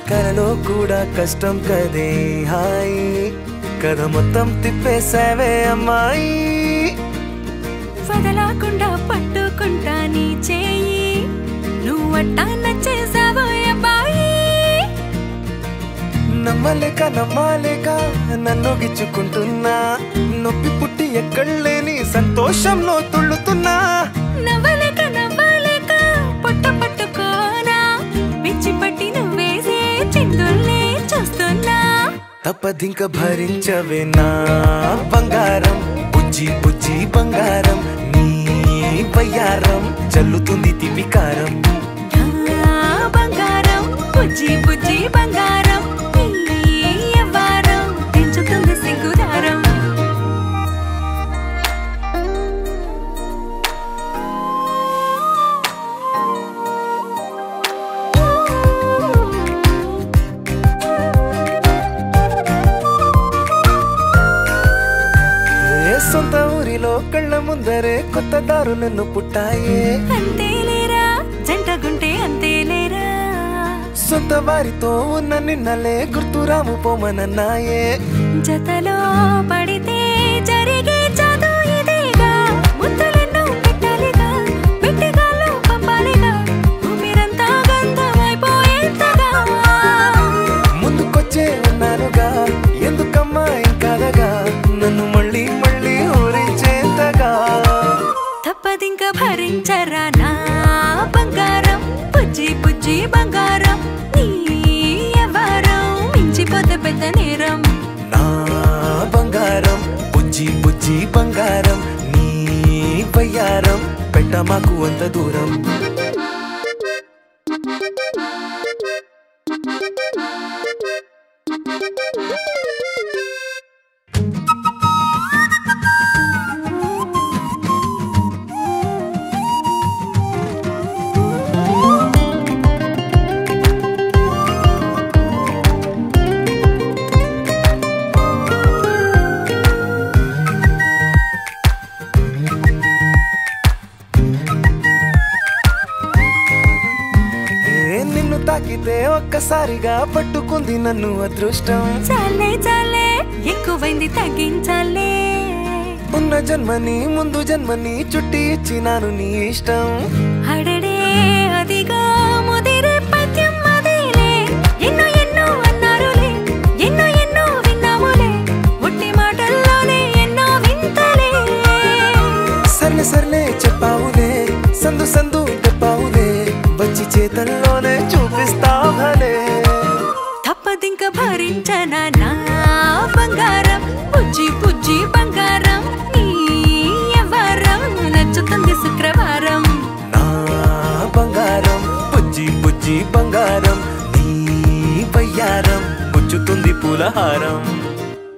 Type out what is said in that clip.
కలలో కూడా కష్టం కదే హాయి కథ మొత్తం తిప్పేసావే అమ్మాయి వదలకుండా పట్టుకుంటా నీ చేయి నువ్వట్టా నచ్చేసావో అబ్బాయి నమ్మలేక నమ్మాలేక నన్ను గిచ్చుకుంటున్నా నొప్పి పుట్టి ఎక్కడలేని సంతోషంలో తుళ్ళుతున్నా నవ్వలేక నవ్వలేక పొట్ట పట్టుకోనా పిచ్చి పట్టి నువ్వేసే చిందుల్ని చూస్తున్నా తప్పదింక భరించవే నా బంగారం బుజ్జి బుజ్జి బంగారం నీ బయ్యారం చల్లుతుంది తిమికారం నా బంగారం బుజ్జి బుజ్జి బంగారం నీ యవ్వారం పెంచుతుంది సిగ్గుదారం ఏ సొంత ఊరిలో కళ్ళ ముందరే కొత్త దారులను పుట్టాయే అంతేలేరా జంటగుంటే అంతేలేరా సొంత వారితో ఉన్న నిన్నలే గుర్తురాము పోమనన్నాయే జతలో పడితే జరిగే చదు ఇదేగా ముద్దలెన్నో పెట్టాలిగా పెట్టిగాల్లో పంపాలిగా ఊపిరంతా గంధమైపోయేంతగా ముందుకొచ్చే ఉన్నానుగా ఎందుకమ్మా ఇంకాదగా నన్ను మళ్ళీ మళ్ళీ ఊరించేంతగా తప్పదింక భరించరా నా బంగారం పుజ్జి పుజ్జి బంగారం నీ ఎవరం మించిపోతే పెద్ద నేరం నా బంగారం బుజ్జి బుజ్జి బంగారం నీ బయ్యారం పెట్ట మాకు అంత దూరం ఏ నిన్ను తాకితే ఒక్కసారిగా పట్టుకుంది నన్ను అదృష్టం చాలే చాలే ఎక్కువైంది తగ్గించాలే ఉన్న జన్మని ముందు జన్మని చుట్టి ఇచ్చినాను నీ ఇష్టం అడడే అదిగా ముదిరే పద్యం అదేలే ఎన్నో ఎన్నో అన్నారులే ఎన్నో ఎన్నో విన్నాములే ఒట్టి మాటల్లోనే ఎన్నో వింతలే సర్లే సర్లే చెప్పావులే సందు సందు చెప్పావులే వచ్చి చేతల్లోనే చూపిస్తావలే తప్పదింక భరించనా నా బంగారం పుజ్జి పుజ్జి బంగారం నీ ఎవరం నచ్చుతుంది శుక్రవారం నా బంగారం బుజ్జి బుజ్జి బంగారం నీ బయ్యారం పుచ్చుతుంది పూలహారం